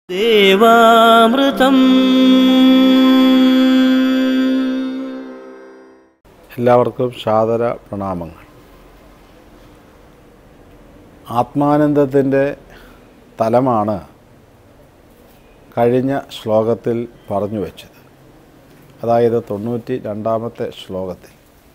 ദേവാമൃതം എല്ലാവർക്കും സാദര പ്രണാമങ്ങൾ ആത്മാനന്ദത്തിൻ്റെ തലമാണ് കഴിഞ്ഞ ശ്ലോകത്തിൽ പറഞ്ഞു വച്ചത് അതായത് തൊണ്ണൂറ്റി രണ്ടാമത്തെ ശ്ലോകത്തിൽ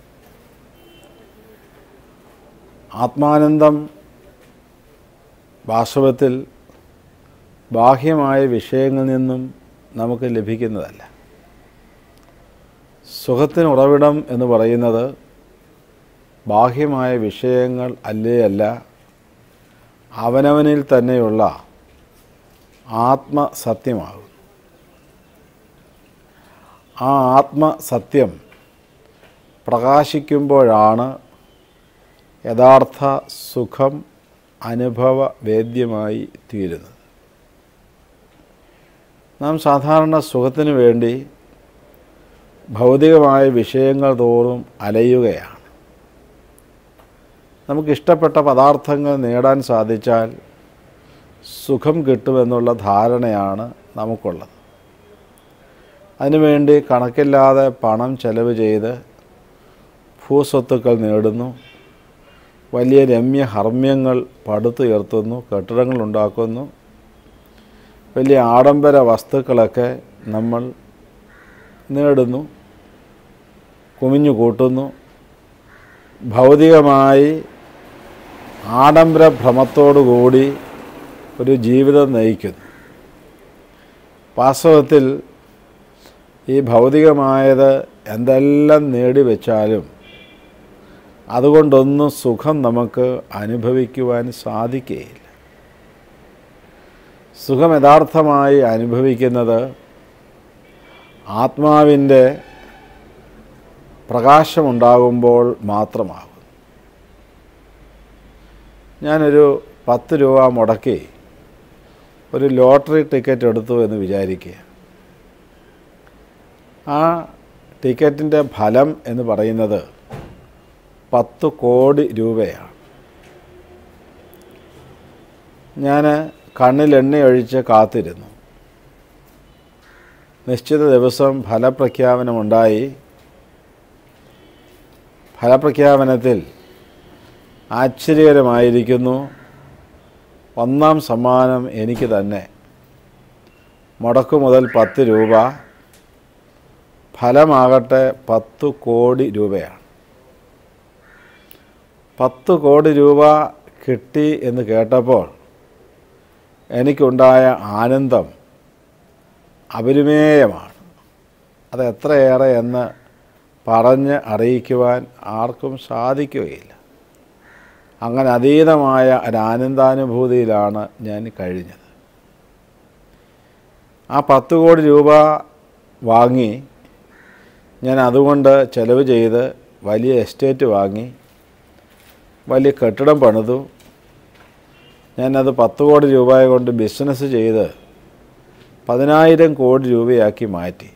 ആത്മാനന്ദം വാസ്തവത്തിൽ ബാഹ്യമായ വിഷയങ്ങളിൽ നിന്നും നമുക്ക് ലഭിക്കുന്നതല്ല സുഖത്തിന് ഉറവിടം എന്ന് പറയുന്നത് ബാഹ്യമായ വിഷയങ്ങൾ അല്ലേ അല്ല അവനവനിൽ തന്നെയുള്ള ആത്മസത്യമാകും ആ ആത്മസത്യം പ്രകാശിക്കുമ്പോഴാണ് യഥാർത്ഥ സുഖം അനുഭവവേദ്യമായി തീരുന്നത് നാം സാധാരണ സുഖത്തിന് വേണ്ടി ഭൗതികമായ വിഷയങ്ങൾ തോറും അലയുകയാണ് നമുക്കിഷ്ടപ്പെട്ട പദാർത്ഥങ്ങൾ നേടാൻ സാധിച്ചാൽ സുഖം കിട്ടുമെന്നുള്ള ധാരണയാണ് നമുക്കുള്ളത് അതിനുവേണ്ടി കണക്കില്ലാതെ പണം ചെലവ് ചെയ്ത് ഭൂസ്വത്തുക്കൾ നേടുന്നു വലിയ രമ്യ ഹർമ്മ്യങ്ങൾ പടുത്തുയർത്തുന്നു കെട്ടിടങ്ങൾ ഉണ്ടാക്കുന്നു വലിയ ആഡംബര വസ്തുക്കളൊക്കെ നമ്മൾ നേടുന്നു കുമിഞ്ഞു കൂട്ടുന്നു ഭൗതികമായി ആഡംബര ഭ്രമത്തോടുകൂടി ഒരു ജീവിതം നയിക്കുന്നു വാസ്തവത്തിൽ ഈ ഭൗതികമായത് എന്തെല്ലാം നേടിവെച്ചാലും അതുകൊണ്ടൊന്നും സുഖം നമുക്ക് അനുഭവിക്കുവാൻ സാധിക്കുകയില്ല സുഖം യഥാർത്ഥമായി അനുഭവിക്കുന്നത് ആത്മാവിൻ്റെ പ്രകാശമുണ്ടാകുമ്പോൾ മാത്രമാകും ഞാനൊരു പത്ത് രൂപ മുടക്കി ഒരു ലോട്ടറി ടിക്കറ്റ് എടുത്തു എന്ന് വിചാരിക്കുക ആ ടിക്കറ്റിൻ്റെ ഫലം എന്ന് പറയുന്നത് പത്ത് കോടി രൂപയാണ് ഞാൻ കണ്ണിൽ എണ്ണയൊഴിച്ച് കാത്തിരുന്നു നിശ്ചിത ദിവസം ഫലപ്രഖ്യാപനമുണ്ടായി ഫലപ്രഖ്യാപനത്തിൽ ആശ്ചര്യകരമായിരിക്കുന്നു ഒന്നാം സമ്മാനം എനിക്ക് തന്നെ മുടക്കു മുതൽ പത്ത് രൂപ ഫലമാകട്ടെ പത്ത് കോടി രൂപയാണ് പത്ത് കോടി രൂപ കിട്ടി എന്ന് കേട്ടപ്പോൾ എനിക്കുണ്ടായ ആനന്ദം അപരിമേയമാണ് അത് എത്രയേറെ എന്ന് പറഞ്ഞ് അറിയിക്കുവാൻ ആർക്കും സാധിക്കുകയില്ല അങ്ങനെ അതീതമായ ഒരാനന്ദാനുഭൂതിയിലാണ് ഞാൻ കഴിഞ്ഞത് ആ പത്ത് കോടി രൂപ വാങ്ങി ഞാൻ അതുകൊണ്ട് ചെലവ് ചെയ്ത് വലിയ എസ്റ്റേറ്റ് വാങ്ങി വലിയ കെട്ടിടം പണിതു ഞാനത് പത്ത് കോടി രൂപയെ കൊണ്ട് ബിസിനസ് ചെയ്ത് പതിനായിരം കോടി രൂപയാക്കി മാറ്റി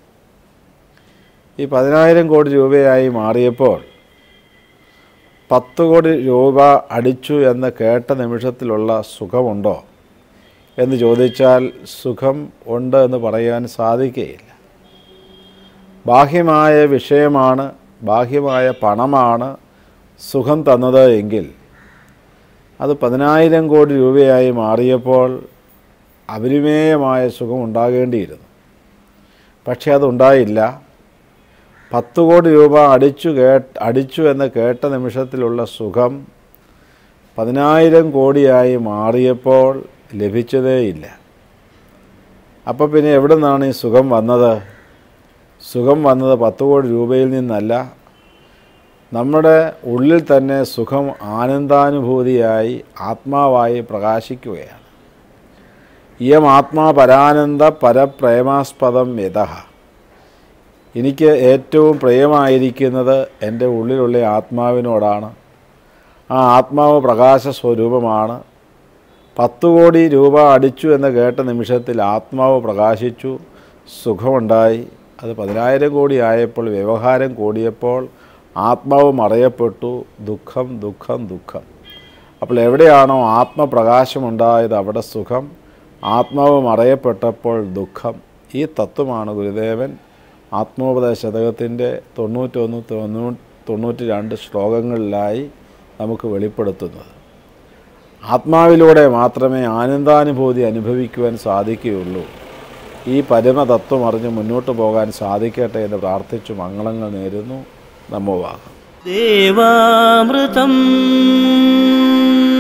ഈ പതിനായിരം കോടി രൂപയായി മാറിയപ്പോൾ പത്ത് കോടി രൂപ അടിച്ചു എന്ന് കേട്ട നിമിഷത്തിലുള്ള സുഖമുണ്ടോ എന്ന് ചോദിച്ചാൽ സുഖം ഉണ്ട് എന്ന് പറയാൻ സാധിക്കുകയില്ല ബാഹ്യമായ വിഷയമാണ് ബാഹ്യമായ പണമാണ് സുഖം തന്നത് എങ്കിൽ അത് പതിനായിരം കോടി രൂപയായി മാറിയപ്പോൾ അപരിമേയമായ സുഖം ഉണ്ടാകേണ്ടിയിരുന്നു പക്ഷേ അതുണ്ടായില്ല പത്ത് കോടി രൂപ അടിച്ചു കേ അടിച്ചു എന്ന് കേട്ട നിമിഷത്തിലുള്ള സുഖം പതിനായിരം കോടിയായി മാറിയപ്പോൾ ലഭിച്ചതേയില്ല അപ്പോൾ പിന്നെ എവിടെ നിന്നാണ് ഈ സുഖം വന്നത് സുഖം വന്നത് പത്ത് കോടി രൂപയിൽ നിന്നല്ല നമ്മുടെ ഉള്ളിൽ തന്നെ സുഖം ആനന്ദാനുഭൂതിയായി ആത്മാവായി പ്രകാശിക്കുകയാണ് ഇയം ആത്മാ പരാനന്ദ പരപ്രേമാസ്പദം യഥ എനിക്ക് ഏറ്റവും പ്രിയമായിരിക്കുന്നത് എൻ്റെ ഉള്ളിലുള്ള ആത്മാവിനോടാണ് ആ ആത്മാവ് പ്രകാശ സ്വരൂപമാണ് പത്ത് കോടി രൂപ അടിച്ചു എന്ന് കേട്ട നിമിഷത്തിൽ ആത്മാവ് പ്രകാശിച്ചു സുഖമുണ്ടായി അത് പതിനായിരം കോടി ആയപ്പോൾ വ്യവഹാരം കൂടിയപ്പോൾ ആത്മാവ് മറയപ്പെട്ടു ദുഃഖം ദുഃഖം ദുഃഖം അപ്പോൾ എവിടെയാണോ ആത്മപ്രകാശമുണ്ടായത് അവിടെ സുഖം ആത്മാവ് മറയപ്പെട്ടപ്പോൾ ദുഃഖം ഈ തത്വമാണ് ഗുരുദേവൻ ആത്മോപദേശ ശതകത്തിൻ്റെ തൊണ്ണൂറ്റൊന്ന് തൊണ്ണൂ തൊണ്ണൂറ്റി രണ്ട് ശ്ലോകങ്ങളിലായി നമുക്ക് വെളിപ്പെടുത്തുന്നത് ആത്മാവിലൂടെ മാത്രമേ ആനന്ദാനുഭൂതി അനുഭവിക്കുവാൻ സാധിക്കുകയുള്ളൂ ഈ പരമതത്വം അറിഞ്ഞ് മുന്നോട്ട് പോകാൻ സാധിക്കട്ടെ എന്ന് പ്രാർത്ഥിച്ചു മംഗളങ്ങൾ നേരുന്നു നമ്മോവാകം ദേവാമൃതം